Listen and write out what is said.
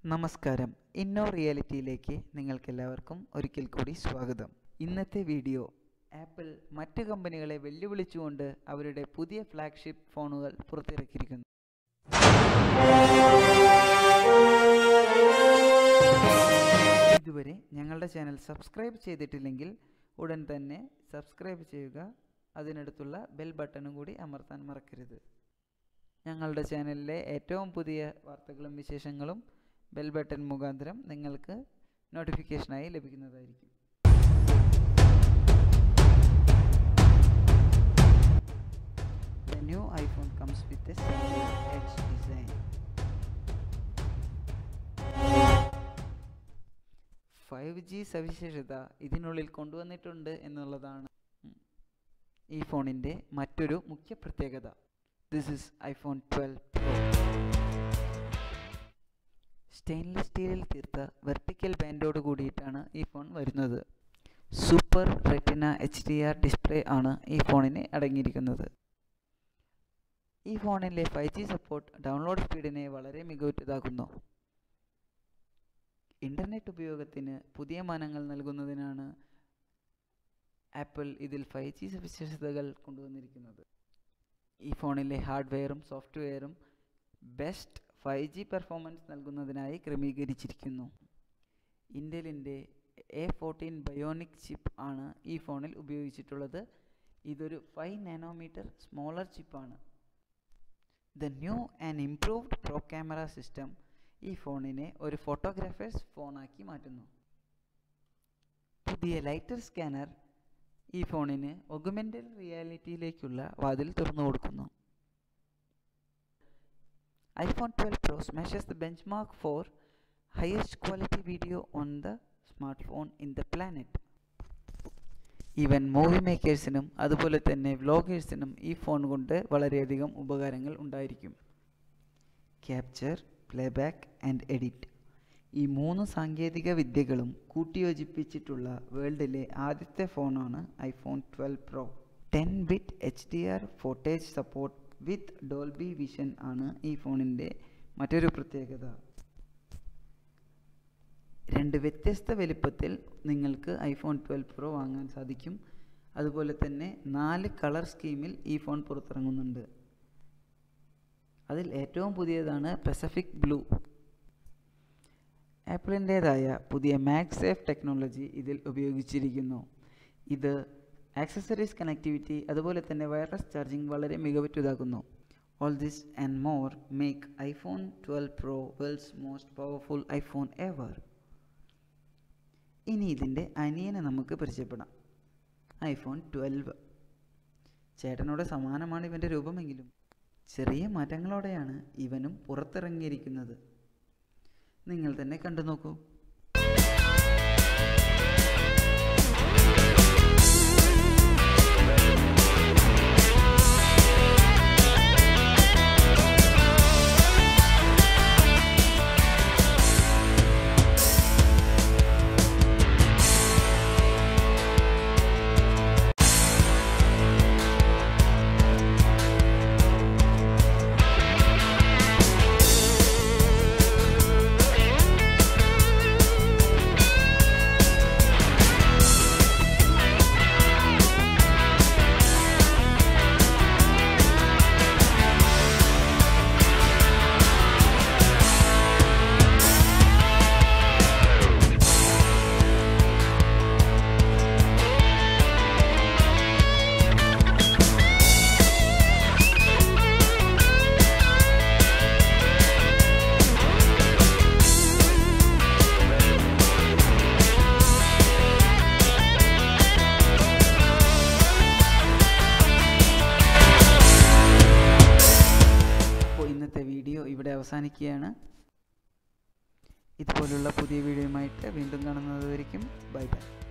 നമസ്കാരം ഇന്നോ റിയാലിറ്റിയിലേക്ക് നിങ്ങൾക്കെല്ലാവർക്കും ഒരിക്കൽ കൂടി സ്വാഗതം ഇന്നത്തെ വീഡിയോ ആപ്പിൾ മറ്റ് കമ്പനികളെ വെല്ലുവിളിച്ചുകൊണ്ട് അവരുടെ പുതിയ ഫ്ലാഗ്ഷിപ്പ് ഫോണുകൾ പുറത്തിറക്കിയിരിക്കുന്നു ഇതുവരെ ഞങ്ങളുടെ ചാനൽ സബ്സ്ക്രൈബ് ചെയ്തിട്ടില്ലെങ്കിൽ ഉടൻ തന്നെ സബ്സ്ക്രൈബ് ചെയ്യുക അതിനടുത്തുള്ള ബെൽ ബട്ടണും കൂടി അമർത്താൻ മറക്കരുത് ഞങ്ങളുടെ ചാനലിലെ ഏറ്റവും പുതിയ വാർത്തകളും വിശേഷങ്ങളും ബെൽ ബട്ടൺ മുഖാന്തരം നിങ്ങൾക്ക് നോട്ടിഫിക്കേഷനായി ലഭിക്കുന്നതായിരിക്കും The new iPhone comes with a similar edge design. Five G സവിശേഷത ഇതിനുള്ളിൽ കൊണ്ടുവന്നിട്ടുണ്ട് എന്നുള്ളതാണ് ഉം, ഈ ഫോണിൻ്റെ മറ്റൊരു മുഖ്യ പ്രത്യേകത this is iPhone twelve pro stainless സ്റ്റീലിൽ തീർത്ത വെർട്ടിക്കൽ ബാൻഡോട് കൂടിയിട്ടാണ് ഈ ഫോൺ വരുന്നത് super retina H D R display ആണ് ഈ ഫോണിന് അടങ്ങിയിരിക്കുന്നത് ഈ ഫോണിലെ ഫൈവ് ജി സപ്പോർട്ട് ഡൗൺലോഡ് സ്പീഡിനെ വളരെ മികവുറ്റതാക്കുന്നു ഇൻ്റർനെറ്റ് ഉപയോഗത്തിന് പുതിയ മാനങ്ങൾ നൽകുന്നതിനാണ് ആപ്പിൾ ഇതിൽ ഫൈവ് ജി സവിശേഷതകൾ കൊണ്ടുവന്നിരിക്കുന്നത് ഈ ഫോണിലെ ഹാർഡ്വെയറും സോഫ്റ്റ്വെയറും ബെസ്റ്റ് ഫൈവ് ജി പെർഫോമൻസ് നൽകുന്നതിനായി ക്രമീകരിച്ചിരിക്കുന്നു ഇൻ്റലിൻ്റെ എ ഫോർട്ടീൻ ബയോണിക് ചിപ്പ് ആണ് ഈ ഫോണിൽ ഉപയോഗിച്ചിട്ടുള്ളത് ഇതൊരു ഫൈവ് നാനോമീറ്റർ സ്മോളർ ചിപ്പാണ് the new and improved pro camera system ഈ ഫോണിനെ ഒരു ഫോട്ടോഗ്രാഫേഴ്സ് ഫോണാക്കി മാറ്റുന്നു പുതിയ ലൈറ്റർ സ്കാനർ ഈ ഫോണിന് ഒഗുമെൻ്റൽ റിയാലിറ്റിയിലേക്കുള്ള വാതിൽ തുറന്നു കൊടുക്കുന്നു iPhone 12 Pro smashes the benchmark for highest quality video on the smartphone in the planet. Even movie മേക്കേഴ്സിനും അതുപോലെ തന്നെ വ്ലോഗേഴ്സിനും ഈ ഫോൺ കൊണ്ട് വളരെയധികം ഉപകാരങ്ങൾ ഉണ്ടായിരിക്കും ക്യാപ്ചർ പ്ലേബാക്ക് ആൻഡ് എഡിറ്റ് ഈ മൂന്ന് സാങ്കേതിക വിദ്യകളും കൂട്ടിയോജിപ്പിച്ചിട്ടുള്ള വേൾഡിലെ ആദ്യത്തെ ഫോണാണ് iPhone twelve pro ten bit H D R footage support with Dolby vision ആണ് ഈ ഫോണിൻ്റെ മറ്റൊരു പ്രത്യേകത രണ്ട് വ്യത്യസ്ത വലിപ്പത്തിൽ നിങ്ങൾക്ക് ഐഫോൺ ട്വൽവ് പ്രോ വാങ്ങാൻ സാധിക്കും അതുപോലെ തന്നെ നാല് കളർ സ്കീമിൽ ഈ ഫോൺ പുറത്തിറങ്ങുന്നുണ്ട് അതിൽ ഏറ്റവും പുതിയതാണ് പസഫിക് ബ്ലൂ ആപ്പിളിൻ്റേതായ പുതിയ മാക്സ് സേഫ് ടെക്നോളജി ഇതിൽ ഉപയോഗിച്ചിരിക്കുന്നു ഇത് ആക്സസറീസ് കണക്ടിവിറ്റി അതുപോലെ തന്നെ വയർലെസ് ചാർജിംഗ് വളരെ മികവുറ്റതാക്കുന്നു all this and more make iPhone twelve pro world's most powerful iPhone ever ഇനി ഇതിൻ്റെ അനിയനെ നമുക്ക് പരിചയപ്പെടാം ഐഫോൺ ട്വൽവ് ചേട്ടനോട് സമാനമാണ് ഇവൻ്റെ രൂപമെങ്കിലും ചെറിയ മാറ്റങ്ങളോടെയാണ് ഇവനും പുറത്തിറങ്ങിയിരിക്കുന്നത് നിങ്ങൾ തന്നെ കണ്ടു നോക്കൂ അപ്പോൾ ഇന്നത്തെ വീഡിയോ ഇവിടെ അവസാനിക്കുകയാണ് ഇതുപോലുള്ള പുതിയ വീഡിയോയുമായിട്ട് വീണ്ടും കാണുന്നതുവരെയും ബൈ ബൈ